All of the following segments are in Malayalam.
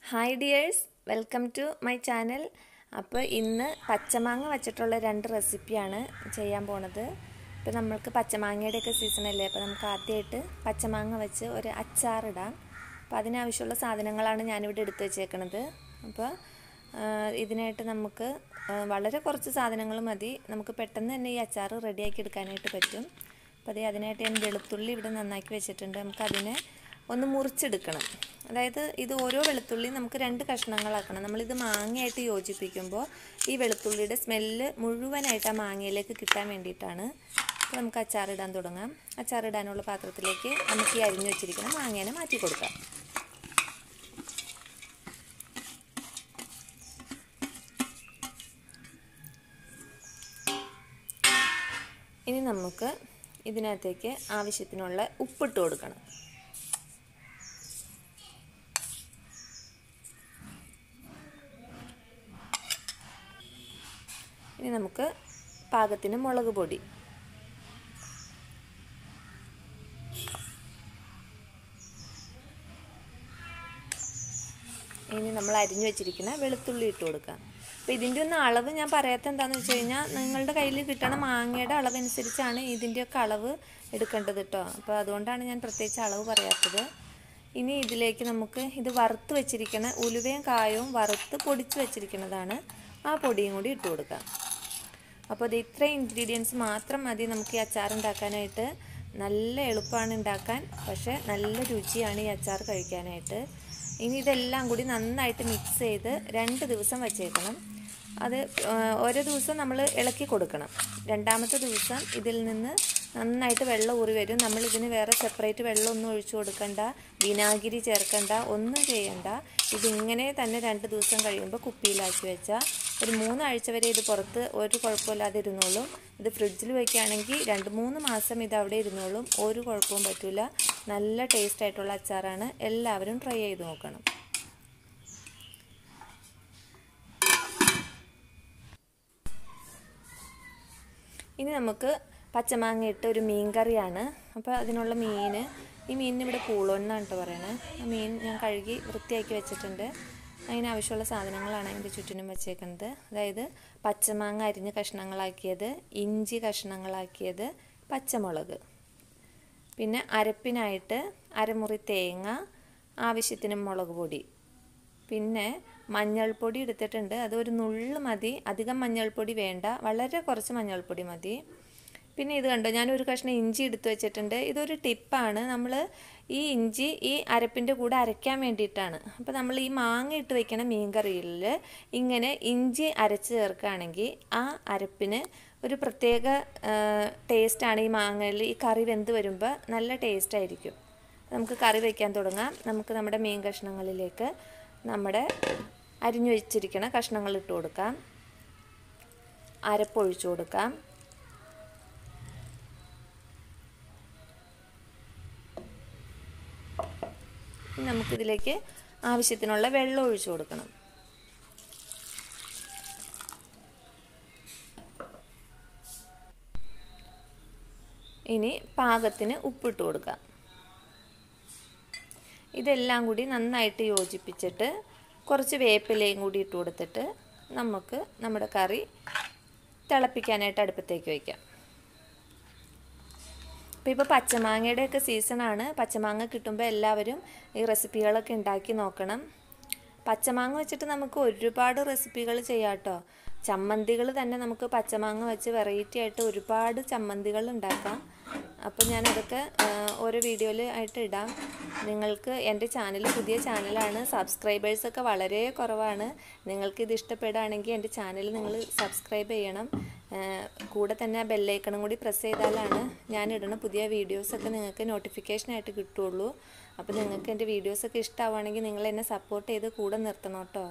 hi dears welcome to my channel അപ്പോൾ ഇന്ന് പച്ചമാങ്ങ വെച്ചിട്ടുള്ള രണ്ട് റെസിപ്പിയാണ് ചെയ്യാൻ പോണത് ഇപ്പോൾ നമ്മൾക്ക് പച്ചമാങ്ങയുടെയൊക്കെ സീസണല്ലേ അപ്പോൾ നമുക്ക് ആദ്യമായിട്ട് പച്ചമാങ്ങ വെച്ച് ഒരു അച്ചാറിടാം അപ്പോൾ അതിനാവശ്യമുള്ള സാധനങ്ങളാണ് ഞാനിവിടെ എടുത്തു വെച്ചേക്കണത് അപ്പോൾ ഇതിനായിട്ട് നമുക്ക് വളരെ കുറച്ച് സാധനങ്ങൾ മതി നമുക്ക് പെട്ടെന്ന് തന്നെ ഈ അച്ചാർ റെഡിയാക്കി എടുക്കാനായിട്ട് പറ്റും അപ്പോൾ അതേ അതിനായിട്ട് ഞാൻ വെളുത്തുള്ളി ഇവിടെ നന്നാക്കി വെച്ചിട്ടുണ്ട് നമുക്ക് അതിനെ ഒന്ന് മുറിച്ചെടുക്കണം അതായത് ഇത് ഓരോ വെളുത്തുള്ളി നമുക്ക് രണ്ട് കഷ്ണങ്ങളാക്കണം നമ്മളിത് മാങ്ങയായിട്ട് യോജിപ്പിക്കുമ്പോൾ ഈ വെളുത്തുള്ളിയുടെ സ്മെല്ല് മുഴുവനായിട്ട് ആ മാങ്ങയിലേക്ക് കിട്ടാൻ വേണ്ടിയിട്ടാണ് അപ്പോൾ നമുക്ക് അച്ചാറിടാൻ തുടങ്ങാം അച്ചാറിടാനുള്ള പാത്രത്തിലേക്ക് നമുക്ക് ഈ അരിഞ്ഞു വെച്ചിരിക്കുന്ന മാങ്ങേനെ മാറ്റി കൊടുക്കാം ഇനി നമുക്ക് ഇതിനകത്തേക്ക് ആവശ്യത്തിനുള്ള ഉപ്പിട്ട് കൊടുക്കണം ഇനി നമുക്ക് പാകത്തിന് മുളക് പൊടി ഇനി നമ്മൾ അരിഞ്ഞു വെച്ചിരിക്കുന്ന വെളുത്തുള്ളി ഇട്ട് കൊടുക്കാം അപ്പോൾ ഇതിൻ്റെ ഒന്നും അളവ് ഞാൻ പറയാത്ത എന്താണെന്ന് വെച്ച് കഴിഞ്ഞാൽ നിങ്ങളുടെ കയ്യിൽ കിട്ടണ മാങ്ങയുടെ അളവനുസരിച്ചാണ് ഇതിൻ്റെയൊക്കെ അളവ് എടുക്കേണ്ടത് കേട്ടോ അപ്പോൾ അതുകൊണ്ടാണ് ഞാൻ പ്രത്യേകിച്ച് അളവ് പറയാത്തത് ഇനി ഇതിലേക്ക് നമുക്ക് ഇത് വറുത്ത് വെച്ചിരിക്കുന്ന ഉലുവയും കായവും വറുത്ത് പൊടിച്ച് വെച്ചിരിക്കുന്നതാണ് ആ പൊടിയും കൂടി ഇട്ട് കൊടുക്കാം അപ്പോൾ ഇത് ഇത്രയും ഇൻഗ്രീഡിയൻസ് മാത്രം മതി നമുക്ക് ഈ അച്ചാർ ഉണ്ടാക്കാനായിട്ട് നല്ല എളുപ്പമാണ് ഉണ്ടാക്കാൻ പക്ഷേ നല്ല രുചിയാണ് ഈ അച്ചാർ കഴിക്കാനായിട്ട് ഇനി ഇതെല്ലാം കൂടി നന്നായിട്ട് മിക്സ് ചെയ്ത് രണ്ട് ദിവസം വച്ചേക്കണം അത് ഓരോ ദിവസം നമ്മൾ ഇളക്കി കൊടുക്കണം രണ്ടാമത്തെ ദിവസം ഇതിൽ നിന്ന് നന്നായിട്ട് വെള്ളം ഊറി വരും നമ്മൾ ഇതിന് വേറെ സെപ്പറേറ്റ് വെള്ളമൊന്നും ഒഴിച്ചു കൊടുക്കണ്ട വിനാഗിരി ചേർക്കണ്ട ഒന്നും ചെയ്യണ്ട ഇതിങ്ങനെ തന്നെ രണ്ട് ദിവസം കഴിയുമ്പോൾ കുപ്പിയിലാക്കി വെച്ചാൽ ഒരു മൂന്നാഴ്ച വരെ ഇത് പുറത്ത് ഒരു കുഴപ്പമില്ലാതെ ഇരുന്നോളും ഇത് ഫ്രിഡ്ജിൽ വയ്ക്കുകയാണെങ്കിൽ രണ്ട് മൂന്ന് മാസം ഇത് അവിടെ ഇരുന്നോളും ഒരു കുഴപ്പവും പറ്റില്ല നല്ല ടേസ്റ്റ് ആയിട്ടുള്ള അച്ചാറാണ് എല്ലാവരും ട്രൈ ചെയ്ത് നോക്കണം ഇനി നമുക്ക് പച്ചമാങ്ങ ഇട്ട് ഒരു മീൻ കറിയാണ് അപ്പോൾ അതിനുള്ള മീൻ ഈ മീനിന് ഇവിടെ പൂളോന്നാണ് കേട്ടോ പറയണത് ആ മീൻ ഞാൻ കഴുകി വൃത്തിയാക്കി വെച്ചിട്ടുണ്ട് അതിന് ആവശ്യമുള്ള സാധനങ്ങളാണ് അതിൻ്റെ ചുറ്റിനും വെച്ചേക്കുന്നത് അതായത് പച്ചമാങ്ങ അരിഞ്ഞ് കഷ്ണങ്ങളാക്കിയത് ഇഞ്ചി കഷ്ണങ്ങളാക്കിയത് പച്ചമുളക് പിന്നെ അരപ്പിനായിട്ട് അരമുറി തേങ്ങ ആവശ്യത്തിന് മുളക് പൊടി പിന്നെ മഞ്ഞൾപ്പൊടി എടുത്തിട്ടുണ്ട് അത് ഒരു നുള്ള് മതി അധികം മഞ്ഞൾപ്പൊടി വേണ്ട വളരെ കുറച്ച് മഞ്ഞൾപ്പൊടി മതി പിന്നെ ഇത് കണ്ടോ ഞാൻ ഒരു കഷ്ണം ഇഞ്ചി എടുത്തു വെച്ചിട്ടുണ്ട് ഇതൊരു ടിപ്പാണ് നമ്മൾ ഈ ഇഞ്ചി ഈ അരപ്പിൻ്റെ കൂടെ അരയ്ക്കാൻ വേണ്ടിയിട്ടാണ് അപ്പോൾ നമ്മൾ ഈ മാങ്ങ ഇട്ട് വെക്കണ മീൻകറിയിൽ ഇങ്ങനെ ഇഞ്ചി അരച്ച് ചേർക്കുകയാണെങ്കിൽ ആ അരപ്പിന് ഒരു പ്രത്യേക ടേസ്റ്റാണ് ഈ മാങ്ങയിൽ ഈ കറി വെന്ത് വരുമ്പോൾ നല്ല ടേസ്റ്റ് ആയിരിക്കും നമുക്ക് കറി വയ്ക്കാൻ തുടങ്ങാം നമുക്ക് നമ്മുടെ മീൻ കഷ്ണങ്ങളിലേക്ക് നമ്മുടെ അരിഞ്ഞു വെച്ചിരിക്കണ കഷ്ണങ്ങൾ ഇട്ട് കൊടുക്കാം അരപ്പൊഴിച്ചു കൊടുക്കാം നമുക്കിതിലേക്ക് ആവശ്യത്തിനുള്ള വെള്ളം ഒഴിച്ചു കൊടുക്കണം ഇനി പാകത്തിന് ഉപ്പിട്ട് കൊടുക്കാം ഇതെല്ലാം കൂടി നന്നായിട്ട് യോജിപ്പിച്ചിട്ട് കുറച്ച് വേപ്പിലയും കൂടി ഇട്ട് കൊടുത്തിട്ട് നമുക്ക് നമ്മുടെ കറി തിളപ്പിക്കാനായിട്ട് അടുപ്പത്തേക്ക് വയ്ക്കാം അപ്പോൾ ഇപ്പോൾ പച്ചമാങ്ങയുടെയൊക്കെ സീസണാണ് പച്ചമാങ്ങ കിട്ടുമ്പോൾ എല്ലാവരും ഈ റെസിപ്പികളൊക്കെ ഉണ്ടാക്കി നോക്കണം പച്ചമാങ്ങ വെച്ചിട്ട് നമുക്ക് ഒരുപാട് റെസിപ്പികൾ ചെയ്യാം കേട്ടോ ചമ്മന്തികൾ തന്നെ നമുക്ക് പച്ചമാങ്ങ വെച്ച് വെറൈറ്റി ആയിട്ട് ഒരുപാട് ചമ്മന്തികൾ ഉണ്ടാക്കാം അപ്പോൾ ഞാനതൊക്കെ ഓരോ വീഡിയോയിൽ ആയിട്ട് ഇടാം നിങ്ങൾക്ക് എൻ്റെ ചാനൽ പുതിയ ചാനലാണ് സബ്സ്ക്രൈബേഴ്സൊക്കെ വളരെ കുറവാണ് നിങ്ങൾക്ക് ഇത് ഇഷ്ടപ്പെടുകയാണെങ്കിൽ എൻ്റെ ചാനൽ നിങ്ങൾ സബ്സ്ക്രൈബ് ചെയ്യണം കൂടെ തന്നെ ആ ബെല്ലൈക്കണും കൂടി പ്രസ് ചെയ്താലാണ് ഞാൻ ഇടുന്ന പുതിയ വീഡിയോസൊക്കെ നിങ്ങൾക്ക് നോട്ടിഫിക്കേഷനായിട്ട് കിട്ടുള്ളൂ അപ്പോൾ നിങ്ങൾക്ക് എൻ്റെ വീഡിയോസൊക്കെ ഇഷ്ടമാവുകയാണെങ്കിൽ നിങ്ങൾ എന്നെ സപ്പോർട്ട് ചെയ്ത് കൂടെ നിർത്തണം കേട്ടോ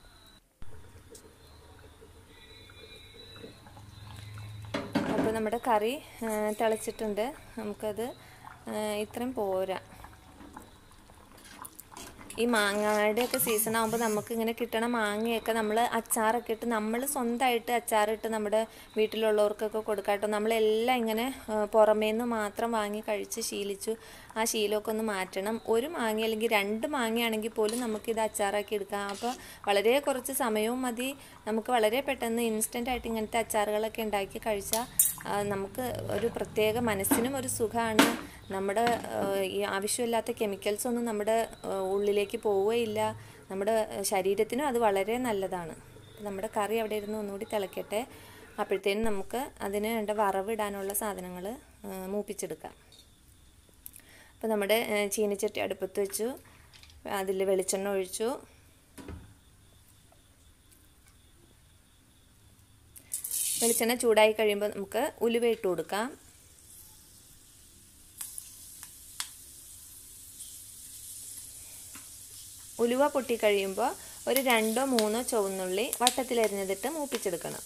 അപ്പോൾ നമ്മുടെ കറി തിളച്ചിട്ടുണ്ട് നമുക്കത് ഇത്രയും പോരാ ഈ മാങ്ങയുടെയൊക്കെ സീസൺ ആകുമ്പോൾ നമുക്ക് ഇങ്ങനെ കിട്ടണ മാങ്ങയൊക്കെ നമ്മൾ അച്ചാറൊക്കെ ഇട്ട് നമ്മൾ സ്വന്തമായിട്ട് അച്ചാറിട്ട് നമ്മുടെ വീട്ടിലുള്ളവർക്കൊക്കെ കൊടുക്കാട്ടോ നമ്മളെല്ലാം ഇങ്ങനെ പുറമേ നിന്ന് മാത്രം വാങ്ങി കഴിച്ച് ശീലിച്ചു ആ ശീലമൊക്കെ ഒന്ന് മാറ്റണം ഒരു മാങ്ങ അല്ലെങ്കിൽ രണ്ട് മാങ്ങയാണെങ്കിൽ പോലും നമുക്കിത് അച്ചാറാക്കി എടുക്കാം അപ്പോൾ വളരെ കുറച്ച് സമയവും മതി നമുക്ക് വളരെ പെട്ടെന്ന് ഇൻസ്റ്റൻ്റ് ആയിട്ട് ഇങ്ങനത്തെ അച്ചാറുകളൊക്കെ ഉണ്ടാക്കി കഴിച്ചാൽ ആ, നമുക്ക് ഒരു പ്രത്യേക മനസ്സിനും ഒരു സുഖമാണ് നമ്മുടെ ആ, ഈ ആവശ്യമില്ലാത്ത കെമിക്കൽസ് ഒന്നും നമ്മുടെ ആ, ഉള്ളിലേക്ക് പോവുകയില്ല നമ്മുടെ ശരീരത്തിനും അത് വളരെ നല്ലതാണ് നമ്മുടെ കറി അവിടെ ഇരുന്ന് ഒന്നുകൂടി തിളക്കട്ടെ അപ്പോഴത്തേനും നമുക്ക് അതിന് വേണ്ട വറവിടാനുള്ള സാധനങ്ങൾ മൂപ്പിച്ചെടുക്കാം അപ്പോൾ നമ്മുടെ ആ, ചീനിച്ചട്ടി അടുപ്പത്ത് വെച്ചു അതിൽ വെളിച്ചെണ്ണ ഒഴിച്ചു വെളിച്ചെണ്ണ ചൂടായി കഴിയുമ്പോൾ നമുക്ക് ഉലുവ ഇട്ട് കൊടുക്കാം ഉലുവ പൊട്ടിക്കഴിയുമ്പോൾ ഒരു രണ്ടോ മൂന്നോ ചുവന്നുള്ളി വട്ടത്തിലരിഞ്ഞതിട്ട് മൂപ്പിച്ചെടുക്കണം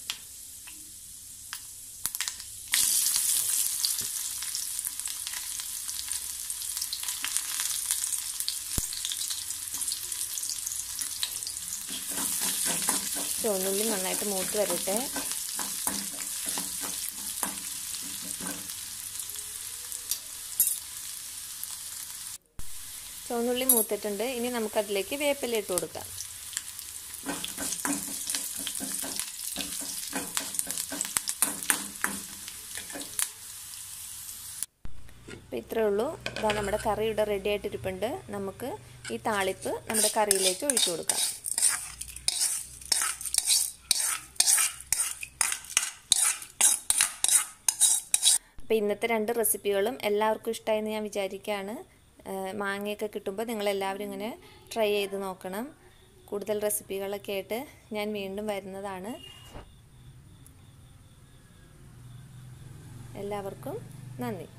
ചുവന്നുള്ളി നന്നായിട്ട് മൂത്ത് വരട്ടെ ചുവന്നുള്ളി മൂത്തിട്ടുണ്ട് ഇനി നമുക്കതിലേക്ക് വേപ്പില ഇട്ട് കൊടുക്കാം അപ്പോൾ ഇത്രയേ ഉള്ളൂ ഇതാ നമ്മുടെ കറി ഇവിടെ റെഡി ആയിട്ടിരിപ്പുണ്ട് നമുക്ക് ഈ താളിപ്പ് നമ്മുടെ കറിയിലേക്ക് ഒഴിച്ചു കൊടുക്കാം അപ്പോൾ ഇന്നത്തെ രണ്ട് റെസിപ്പികളും എല്ലാവർക്കും ഇഷ്ടമായെന്ന് ഞാൻ വിചാരിക്കുകയാണ് മാങ്ങയൊക്കെ കിട്ടുമ്പോൾ നിങ്ങളെല്ലാവരും ഇങ്ങനെ ട്രൈ ചെയ്ത് നോക്കണം കൂടുതൽ റെസിപ്പികളൊക്കെ ആയിട്ട് ഞാൻ വീണ്ടും വരുന്നതാണ് എല്ലാവർക്കും നന്ദി